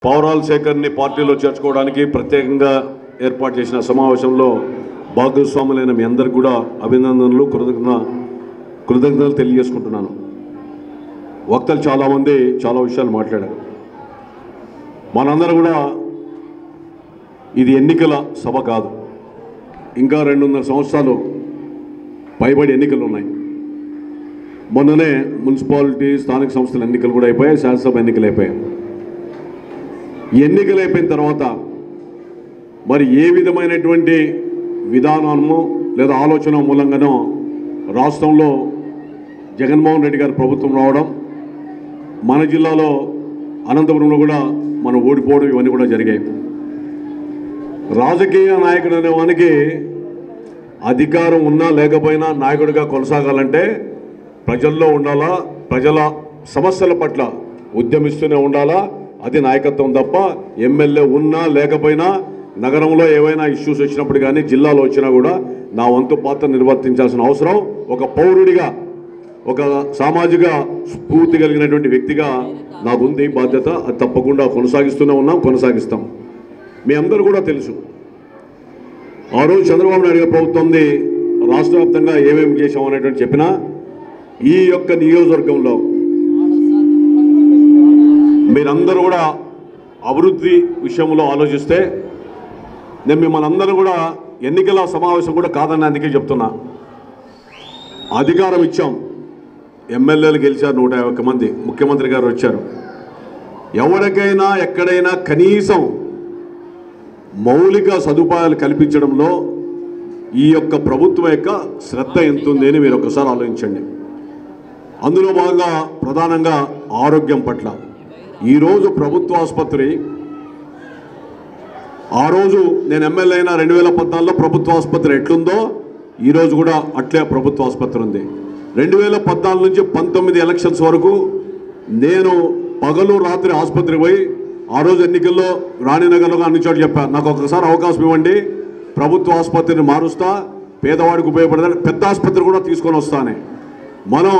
పౌరాల సేకరణని పార్టీలో చేర్చుకోవడానికి ప్రత్యేకంగా ఏర్పాటు చేసిన సమావేశంలో భాగస్వాములైన మీ అందరికి కూడా అభినందనలు కృతజ్ఞ కృతజ్ఞతలు తెలియజేసుకుంటున్నాను వక్తలు చాలామంది చాలా విషయాలు మాట్లాడారు మనందరం కూడా ఇది ఎన్నికల సభ కాదు ఇంకా రెండున్నర సంవత్సరాలు పైబడి ఎన్నికలు ఉన్నాయి మొన్ననే మున్సిపాలిటీ స్థానిక సంస్థల ఎన్నికలు కూడా అయిపోయాయి శాసనసభ ఎన్నికలు అయిపోయాయి ఈ ఎన్నికలు అయిపోయిన తర్వాత మరి ఏ విధమైనటువంటి విధానము లేదా ఆలోచన మూలంగానో రాష్ట్రంలో జగన్మోహన్ రెడ్డి గారి ప్రభుత్వం రావడం మన జిల్లాలో అనంతపురంలో కూడా మనం ఓడిపోవడం ఇవన్నీ కూడా జరిగాయి రాజకీయ నాయకుడు అనే వానికి అధికారం ఉన్నా లేకపోయినా నాయకుడిగా కొనసాగాలంటే ప్రజల్లో ఉండాలా ప్రజల సమస్యల పట్ల ఉద్యమిస్తూనే ఉండాలా అది నాయకత్వం తప్ప ఎమ్మెల్యే ఉన్నా లేకపోయినా నగరంలో ఏవైనా ఇష్యూస్ వచ్చినప్పుడు కానీ జిల్లాలో వచ్చినా కూడా నా వంతు పాత్ర నిర్వర్తించాల్సిన అవసరం ఒక పౌరుడిగా ఒక సామాజిక స్ఫూర్తి కలిగినటువంటి వ్యక్తిగా నాకుంది బాధ్యత అది తప్పకుండా కొనసాగిస్తూనే ఉన్నాం కొనసాగిస్తాం మీ అందరూ కూడా తెలుసు ఆ రోజు చంద్రబాబు నాయుడు గారి ప్రభుత్వంది రాష్ట్ర వ్యాప్తంగా ఏమేమి చేశాం అనేటువంటి చెప్పినా ఈ యొక్క నియోజకవర్గంలో మీరందరూ కూడా అభివృద్ధి విషయంలో ఆలోచిస్తే నేను మిమ్మల్ని అందరూ కూడా ఎన్నికల సమావేశం కూడా కాదని అందుకే చెప్తున్నా అధికారం ఇచ్చాం ఎమ్మెల్యేలు గెలిచారు నూట యాభై ఒక్క మంది ముఖ్యమంత్రి గారు వచ్చారు ఎవరికైనా ఎక్కడైనా కనీసం మౌలిక సదుపాయాలు కల్పించడంలో ఈ యొక్క ప్రభుత్వం యొక్క శ్రద్ధ ఎంత ఉంది అని మీరు ఒకసారి ఆలోచించండి అందులో భాగంగా ప్రధానంగా ఆరోగ్యం పట్ల ఈరోజు ప్రభుత్వ ఆసుపత్రి ఆ రోజు నేను ఎమ్మెల్యే అయిన రెండు వేల పద్నాలుగులో ప్రభుత్వ ఆసుపత్రి ఎట్లుందో ఈరోజు కూడా అట్లే ప్రభుత్వ ఆసుపత్రి ఉంది రెండు వేల పద్నాలుగు నుంచి పంతొమ్మిది ఎలక్షన్స్ వరకు నేను పగలు రాత్రి ఆసుపత్రికి పోయి ఆ రోజు ఎన్నికల్లో రాణినగర్లో అన్ని చోట్ల చెప్పాను నాకు ఒకసారి అవకాశం ఇవ్వండి ప్రభుత్వ ఆసుపత్రిని మారుస్తా పేదవాడికి ఉపయోగపడదని పెద్ద ఆసుపత్రి కూడా తీసుకొని వస్తానే మనం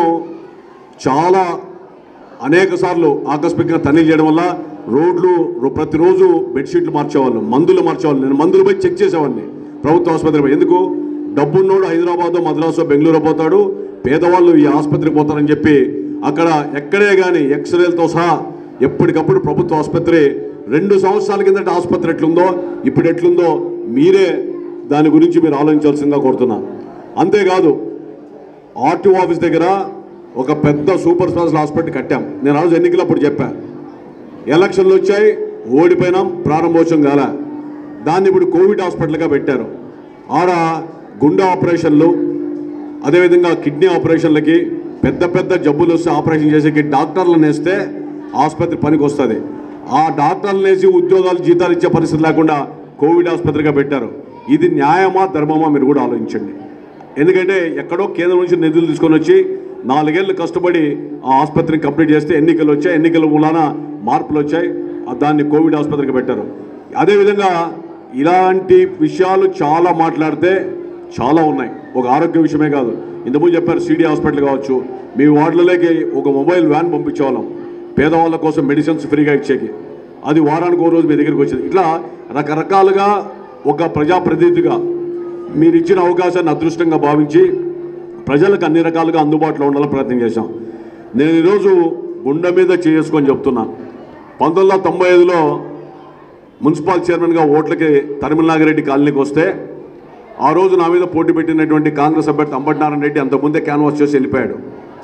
చాలా అనేక సార్లు ఆకస్మికంగా తనిఖీ చేయడం వల్ల రోడ్లు రో- ప్రతిరోజు బెడ్షీట్లు మార్చేవాళ్ళు మందులు మార్చేవాళ్ళు నేను మందులు పోయి చెక్ చేసేవాడిని ప్రభుత్వ ఆసుపత్రి పోయి. ఎందుకు డబ్బున్నోడు హైదరాబాద్ మద్రాసు బెంగళూరు పోతాడు పేదవాళ్ళు ఈ ఆసుపత్రికి పోతారని చెప్పి అక్కడ ఎక్కడే కానీ ఎక్స్రేలతో సహా ఎప్పటికప్పుడు ప్రభుత్వ ఆసుపత్రి రెండు సంవత్సరాల కిందట ఆసుపత్రి ఎట్లుందో ఇప్పుడు ఎట్లుందో మీరే దాని గురించి మీరు ఆలోచించాల్సిందిగా కోరుతున్నా అంతేకాదు ఆర్టీఓ ఆఫీస్ దగ్గర ఒక పెద్ద సూపర్ స్పెషల్ హాస్పిటల్ కట్టాం నేను ఆ రోజు ఎన్నికలప్పుడు చెప్పా ఎలక్షన్లు వచ్చాయి ఓడిపోయినాం ప్రారంభోత్సవం కాలే దాన్ని ఇప్పుడు కోవిడ్ హాస్పిటల్గా పెట్టారు ఆడ గుండె ఆపరేషన్లు అదేవిధంగా కిడ్నీ ఆపరేషన్లకి పెద్ద పెద్ద జబ్బులు వస్తే ఆపరేషన్ చేసేకి డాక్టర్లను వేస్తే ఆసుపత్రి పనికి వస్తుంది ఆ డాక్టర్లను వేసి ఉద్యోగాలు జీతాలు ఇచ్చే పరిస్థితి లేకుండా కోవిడ్ ఆసుపత్రిగా పెట్టారు ఇది న్యాయమా ధర్మమా మీరు కూడా ఆలోచించండి ఎందుకంటే ఎక్కడో కేంద్రం నుంచి నిధులు తీసుకొని వచ్చి నాలుగేళ్ళు కష్టపడి ఆ ఆసుపత్రిని కంప్లీట్ చేస్తే ఎన్నికలు వచ్చాయి ఎన్నికల మూలాన మార్పులు వచ్చాయి ఆ దాన్ని కోవిడ్ ఆసుపత్రికి పెట్టారు అదేవిధంగా ఇలాంటి విషయాలు చాలా మాట్లాడితే చాలా ఉన్నాయి ఒక ఆరోగ్య విషయమే కాదు ఇంతకుముందు చెప్పారు సిడి హాస్పిటల్ కావచ్చు మీ వార్డులలోకి ఒక మొబైల్ వ్యాన్ పంపించేవాళ్ళం పేదవాళ్ళ కోసం మెడిసిన్స్ ఫ్రీగా ఇచ్చేకి అది వారానికి ఓ రోజు మీ దగ్గరికి వచ్చేది ఇట్లా రకరకాలుగా ఒక ప్రజాప్రతినిధిగా మీరు ఇచ్చిన అవకాశాన్ని అదృష్టంగా భావించి ప్రజలకు అన్ని రకాలుగా అందుబాటులో ఉండాలని ప్రయత్నం చేశాం నేను ఈరోజు గుండె మీద చేసుకొని చెప్తున్నా పంతొమ్మిది వందల తొంభై ఐదులో మున్సిపల్ చైర్మన్గా ఓట్లకి తరిమలనాగిరెడ్డి కాలనీకి వస్తే ఆ రోజు నా మీద పోటీ పెట్టినటువంటి కాంగ్రెస్ అభ్యర్థి అంబటినారాయణ రెడ్డి అంతకుముందే క్యాన్వాస్ చేసి వెళ్ళిపోయాడు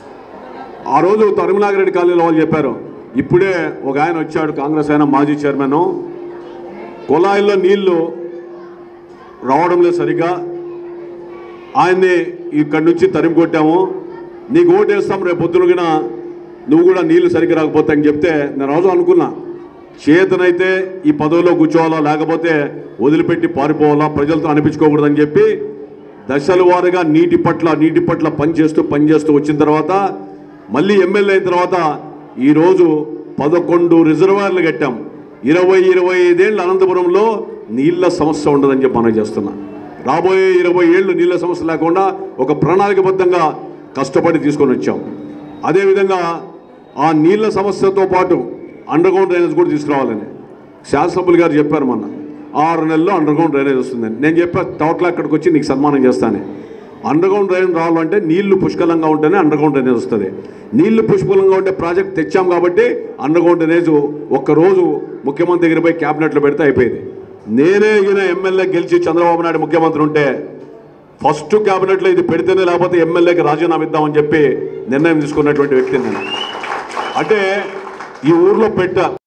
ఆ రోజు తరిమలాగిరెడ్డి కాలనీలో వాళ్ళు చెప్పారు ఇప్పుడే ఒక ఆయన వచ్చాడు కాంగ్రెస్ ఆయన మాజీ చైర్మన్ కుళాయిల్లో నీళ్లు రావడం లేదు సరిగా ఆయన్ని ఇక్కడి నుంచి తరిమి కొట్టాము నీకు ఓటు వేస్తాం రేపు పొద్దునగిన నువ్వు కూడా నీళ్లు సరిగ్గా రాకపోతే అని చెప్తే నేను రోజు అనుకున్నా చేతనైతే ఈ పదవిలో కూర్చోవాలా లేకపోతే వదిలిపెట్టి పారిపోవాలా ప్రజలతో అనిపించుకోకూడదని చెప్పి దశల వారీగా నీటి పట్ల నీటి పట్ల పనిచేస్తూ పనిచేస్తూ వచ్చిన తర్వాత మళ్ళీ ఎమ్మెల్యే అయిన తర్వాత ఈరోజు పదకొండు రిజర్వాయర్లు కట్టాం ఇరవై ఇరవై ఐదేళ్ళు అనంతపురంలో నీళ్ళ సమస్య ఉండదని చెప్పి మనం చేస్తున్నా రాబోయే ఇరవై ఏళ్ళు నీళ్ళ సమస్య లేకుండా ఒక ప్రణాళికబద్ధంగా కష్టపడి తీసుకొని వచ్చాం అదేవిధంగా ఆ నీళ్ళ సమస్యతో పాటు అండర్ గ్రౌండ్ డ్రైనేజ్ కూడా తీసుకురావాలని శాసనసభ్యులు గారు చెప్పారు మొన్న ఆరు నెలల్లో అండర్ గ్రౌండ్ డ్రైనేజ్ వస్తుందని నేను చెప్పా తోటలో అక్కడికి వచ్చి నీకు సన్మానం చేస్తాను అండర్ గ్రౌండ్ డ్రైనేజ్ రావాలంటే నీళ్లు పుష్కలంగా ఉంటేనే అండర్ గ్రౌండ్ డ్రైనేజ్ వస్తుంది నీళ్లు పుష్కలంగా ఉండే ప్రాజెక్ట్ తెచ్చాం కాబట్టి అండర్ గ్రౌండ్ డ్రైనేజ్ ఒక్కరోజు ముఖ్యమంత్రి దగ్గర పోయి క్యాబినెట్లో పెడితే అయిపోయింది నేనే ఈయన ఎమ్మెల్యే గెలిచి చంద్రబాబు నాయుడు ముఖ్యమంత్రి ఉంటే ఫస్ట్ క్యాబినెట్లో ఇది పెడితేనే లేకపోతే ఎమ్మెల్యేకి రాజీనామా ఇద్దామని చెప్పి నిర్ణయం తీసుకున్నటువంటి వ్యక్తి నేను అంటే ఈ ఊర్లో పెట్ట